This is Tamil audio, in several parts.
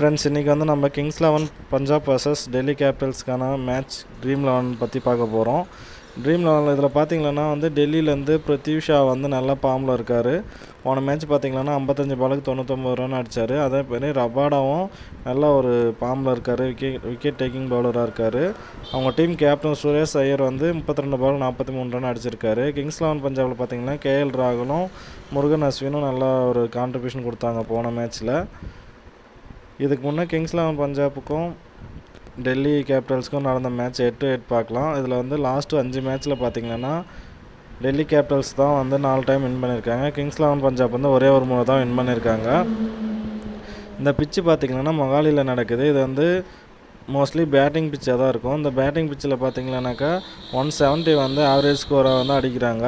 ஃப்ரெண்ட்ஸ் இன்றைக்கி வந்து நம்ம Kings Eleven Punjab versus Delhi கேபிட்டல்ஸ்க்கான மேட்ச் ட்ரீம் லெவன் பற்றி பார்க்க போகிறோம் ட்ரீம் லெவனில் இதில் பார்த்தீங்கன்னா வந்து டெல்லியிலேருந்து பிருத்திவ் ஷா வந்து நல்ல பாம்பில் இருக்கார் போன மேட்ச் பார்த்தீங்கன்னா ஐம்பத்தஞ்சு பாலுக்கு தொண்ணூத்தொம்பது ரன் அடித்தார் அதே மாதிரி ரபாடாவும் நல்ல ஒரு பாம்பில் இருக்கார் விக்கெட் விக்கெட் டேக்கிங் பவுலராக இருக்கார் அவங்க டீம் கேப்டன் சுரேஷ் ஐயர் வந்து முப்பத்தி ரெண்டு பால் நாற்பத்தி மூணு ரன் அடிச்சிருக்காரு கிங்ஸ் லெவன் பஞ்சாபில் பார்த்தீங்கன்னா கேஎல் ராகுலும் முருகன் அஸ்வினும் நல்லா ஒரு கான்ட்ரிபியூஷன் கொடுத்தாங்க போன மேட்ச்சில் இதுக்கு முன்னே கிங்ஸ் லெவன் பஞ்சாபுக்கும் டெல்லி கேபிட்டல்ஸ்க்கும் நடந்த மேட்ச் எட்டு எட் பார்க்கலாம் இதில் வந்து லாஸ்ட்டு அஞ்சு மேட்ச்சில் பார்த்தீங்கன்னா டெல்லி கேபிட்டல்ஸ் தான் வந்து நாலு டைம் வின் பண்ணியிருக்காங்க கிங்ஸ் லெவன் பஞ்சாப் வந்து ஒரே ஒரு முறை தான் வின் பண்ணியிருக்காங்க இந்த பிச்சு பார்த்திங்கன்னா மொகாலியில் நடக்குது இது வந்து மோஸ்ட்லி பேட்டிங் பிச்சாக தான் இருக்கும் இந்த பேட்டிங் பிச்சில் பார்த்தீங்கன்னாக்கா ஒன் செவன்ட்டி வந்து ஆவரேஜ் ஸ்கோரை வந்து அடிக்கிறாங்க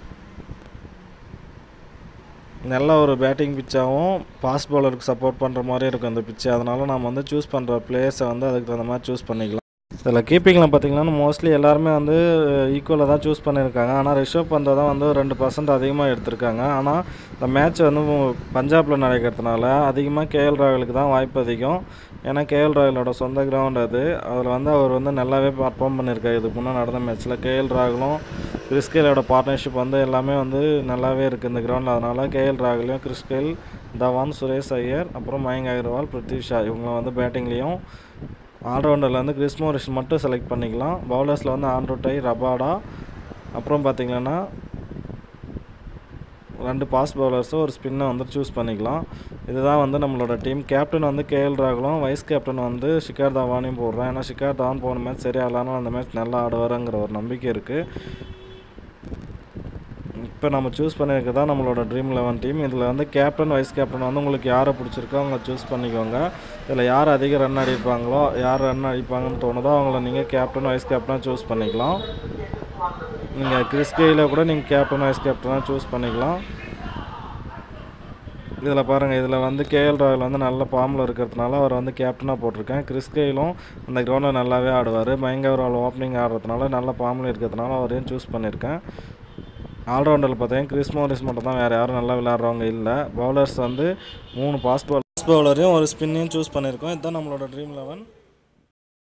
நல்ல ஒரு பேட்டிங் பிச்சாகவும் ஃபாஸ்ட் பவுலருக்கு சப்போர்ட் பண்ணுற மாதிரி இருக்கும் இந்த பிச்சு அதனால் நம்ம வந்து சூஸ் பண்ணுற பிளேயர்ஸை வந்து அதுக்கு தகுந்த மாதிரி சூஸ் பண்ணிக்கலாம் இதில் கீப்பிங்கில் பார்த்தீங்கன்னா மோஸ்ட்லி எல்லாருமே வந்து ஈக்குவலாக தான் சூஸ் பண்ணியிருக்காங்க ஆனால் ரிஷப் பந்தை தான் வந்து ஒரு ரெண்டு பர்சன்ட் அதிகமாக எடுத்திருக்காங்க ஆனால் இந்த மேட்ச் வந்து பஞ்சாபில் நடக்கிறதுனால அதிகமாக கேஎல் ராகுலுக்கு தான் வாய்ப்பு அதிகம் ஏன்னா கேஎல் ராகுலோட சொந்த கிரவுண்ட் அது அதில் வந்து அவர் வந்து நல்லாவே பர்ஃபார்ம் பண்ணியிருக்காரு இதுக்கு முன்னே நடந்த மேட்ச்சில் கேஎல் ராகுலும் கிறிஸ்கேலோட பார்ட்னர்ஷிப் வந்து எல்லாமே வந்து நல்லாவே இருக்குது இந்த கிரவுண்டில் அதனால் கேஎல் ராகுலையும் கிறிஸ்கேல் தவான் சுரேஷ் ஐயர் அப்புறம் மயங்க் அகர்வால் பிருத்வி ஷா இவங்க வந்து பேட்டிங்லேயும் ஆல்ரவுண்டரில் வந்து கிறிஸ் மோரிஸ் மட்டும் செலக்ட் பண்ணிக்கலாம் பவுலர்ஸில் வந்து ஆண்ட்ரோட்டை ரபாடா அப்புறம் பார்த்திங்கன்னா ரெண்டு பாஸ் பவுலர்ஸும் ஒரு ஸ்பின்னை வந்து சூஸ் பண்ணிக்கலாம் இதுதான் வந்து நம்மளோட டீம் கேப்டன் வந்து கேஎல் ராகுலும் வைஸ் கேப்டன் வந்து ஷிகார் தவானையும் போடுறேன் ஏன்னா ஷிகார் தவான் போன மேட்ச் சரியாக இல்லைனாலும் அந்த மேட்ச் நல்லா ஆடுவாருங்கிற ஒரு நம்பிக்கை இருக்குது இப்போ நம்ம சூஸ் பண்ணியிருக்கிறது தான் நம்மளோட ட்ரீம் லெவன் டீம் இதில் வந்து கேப்டன் வைஸ் கேப்டன் வந்து உங்களுக்கு யாரை பிடிச்சிருக்கோ அவங்க சூஸ் பண்ணிக்கோங்க இதில் யார் அதிக ரன் அடிப்பாங்களோ யார் ரன் அடிப்பாங்கன்னு தோணுதோ அவங்கள நீங்கள் கேப்டன் வைஸ் கேப்டனாக சூஸ் பண்ணிக்கலாம் நீங்கள் கிறிஸ்கேயில் கூட நீங்கள் கேப்டன் வைஸ் கேப்டனாக சூஸ் பண்ணிக்கலாம் இதில் பாருங்கள் இதில் வந்து கேஎல் ராகுல் வந்து நல்ல ஃபார்மில் இருக்கிறதுனால அவர் வந்து கேப்டனாக போட்டிருக்கேன் கிறிஸ்கேலும் அந்த கிரவுண்டில் நல்லாவே ஆடுவார் பயங்கர ஓப்பனிங் ஆடுறதுனால நல்ல ஃபார்மில் இருக்கிறதுனால அவரையும் சூஸ் பண்ணியிருக்கேன் ஆல்ரவுண்டரில் பார்த்தீங்கன்னா கிறிஸ் மோரிஸ் மட்டும் தான் வேறு யாரும் நல்லா விளையாடுறவங்க இல்லை பவுலர்ஸ் வந்து மூணு பாஸ்ட் பவுலர் பவுலரையும் ஒரு ஸ்பின்னையும் சூஸ் பண்ணியிருக்கோம் இதுதான் நம்மளோட ட்ரீம் லெவன்